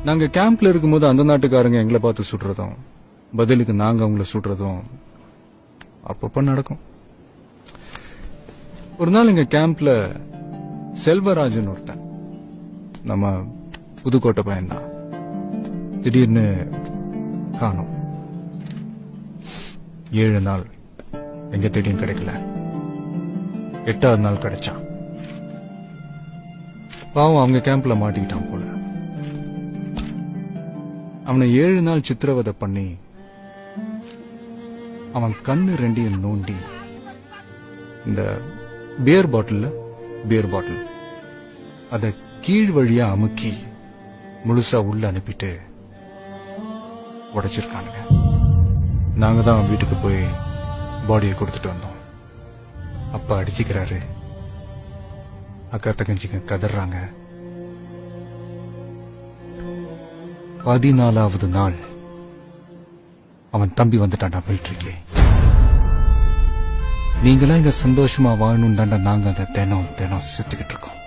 நாங்க கேம்ப்ல இருக்கும்போது அந்த நாட்டுக்காரங்க எங்களை பார்த்து சுடுறதும் பதிலுக்கு நாங்க அவங்கள சுடுறதும் அப்பப்ப நடக்கும் ஒரு நாள் எங்க கேம்ப்ல செல்வராஜன் ஒருத்தன் நம்ம புதுக்கோட்டை பையன்தான் திடீர்னு காணோம் ஏழு நாள் எங்க தேடியும் கிடைக்கல எட்டாவது நாள் கிடைச்சான் பாவம் அவங்க கேம்ப்ல மாட்டிக்கிட்டான் போல அவனை ஏழு நாள் சித்திரவதை பண்ணி அவன் கண்ணு ரெண்டையும் நோண்டி இந்த பியர் பாட்டில்ல பியர் பாட்டில் அத கீழ் வழியா அமுக்கி முழுசா உள்ள அனுப்பிட்டு உடைச்சிருக்கானுங்க நாங்க தான் வீட்டுக்கு போய் பாடியை கொடுத்துட்டு வந்தோம் அப்பா அடிச்சுக்கிறாரு அக்கா தங்கச்சிங்க கதறாங்க பதினாலாவது நாள் அவன் தம்பி வந்துட்டான்டா மிலிட்ரிக்கு நீங்களாம் இங்க சந்தோஷமா வாழணும் தாண்டா நாங்க அங்க தினம் தினம் செத்துக்கிட்டு இருக்கோம்